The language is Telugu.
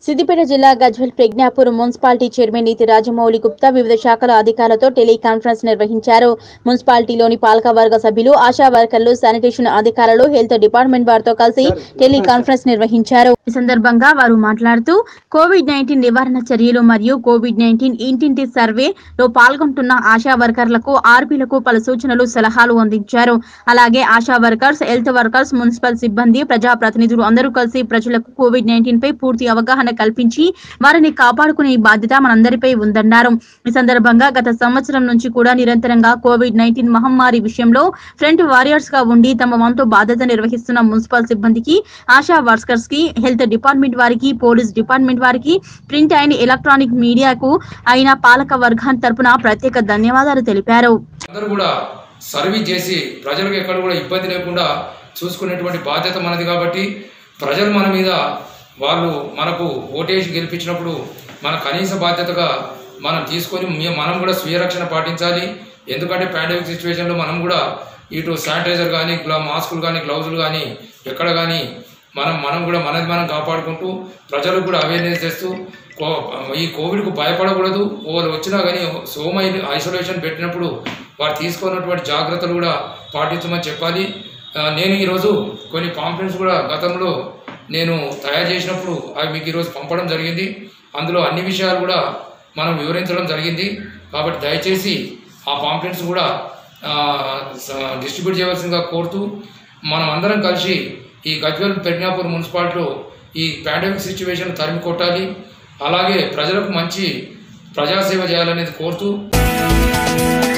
సిద్దిపేట జిల్లా గజ్వెల్ ప్రజ్ఞాపూర్ మున్సిపాలిటీ చైర్మన్ నీతి రాజమౌళి గుప్తా వివిధ శాఖల అధికారులతో టెలికాన్ఫరెన్స్ నిర్వహించారు మున్సిపాలిటీలోని పాలకవర్గ సభ్యులు ఆశా వర్కర్లు శానిటేషన్ అధికారులు హెల్త్ డిపార్ట్మెంట్ వారితో కలిసి టెలికాన్ఫరెన్స్ నిర్వహించారు ఈ సందర్భంగా వారు మాట్లాడుతూ కోవిడ్ నైన్టీన్ నివారణ చర్యలు మరియు కోవిడ్ నైన్టీన్ ఇంటింటి సర్వే లో పాల్గొంటున్న ఆశా వర్కర్లకు ఆర్పీలకు పలు సూచనలు సలహాలు అందించారు అలాగే ASHA workers health workers municipal సిబ్బంది ప్రజాప్రతినిధులు అందరూ కలిసి ప్రజలకు కోవిడ్ నైన్టీన్ పై పూర్తి అవగాహన కల్పించి వారిని కాపాడుకునే బాధ్యత మనందరిపై ఉందన్నారు ఈ సందర్భంగా గత సంవత్సరం నుంచి కూడా నిరంతరంగా కోవిడ్ నైన్టీన్ మహమ్మారి విషయంలో ఫ్రంట్ వారియర్స్ గా ఉండి తమ వంతు బాధ్యత నిర్వహిస్తున్న మున్సిపల్ సిబ్బందికి ఆశా వర్కర్స్ కి హెల్త్ డిపార్ట్మెంట్ వారికి పోలీస్ డిపార్ట్మెంట్ వారికి ప్రింట్ అండ్ ఎలక్ట్రానిక్ మీడియాకు అయిన పాలక వర్గాన్ని తరపున ప్రత్యేక ధన్యవాదాలు తెలిపారు అందరూ కూడా సర్వీస్ చేసి ప్రజలకు ఎక్కడ కూడా ఇబ్బంది లేకుండా చూసుకునేటువంటి బాధ్యత మనది కాబట్టి ప్రజలు మన మీద వాళ్ళు మనకు ఓటేసి గెలిపించినప్పుడు మన కనీస బాధ్యతగా మనం తీసుకొని మే- మనం కూడా స్వీయ రక్షణ పాటించాలి ఎందుకంటే పాండమిక్ సిచ్యువేషన్లో మనం కూడా ఇటు శానిటైజర్ కానీ గ్లా మాస్కులు కానీ గ్లౌజులు కానీ ఎక్కడ కానీ మనం మనం కూడా మనది మనం కాపాడుకుంటూ ప్రజలకు కూడా అవేర్నెస్ చేస్తూ కో- ఈ కోవిడ్కు భయపడకూడదు వాళ్ళు వచ్చినా కానీ సోమ ఐసోలేషన్ పెట్టినప్పుడు వారు తీసుకున్నటువంటి జాగ్రత్తలు కూడా పాటించమని చెప్పాలి ఆ, నేను ఈరోజు కొన్ని పాంప్లెట్స్ కూడా గతంలో నేను తయారు చేసినప్పుడు అవి మీకు ఈరోజు పంపడం జరిగింది అందులో అన్ని విషయాలు కూడా మనం వివరించడం జరిగింది కాబట్టి దయచేసి ఆ పాంప్లెట్స్ కూడా డిస్ట్రిబ్యూట్ చేయవలసిందిగా కోరుతూ మనం అందరం కలిసి ఈ గజ్వెల్ పెడ్నాపూర్ మున్సిపాలిటీలో ఈ పాండమిక్ సిచ్యువేషన్ తరిమి కొట్టాలి అలాగే ప్రజలకు మంచి ప్రజాసేవ చేయాలనేది కోరుతూ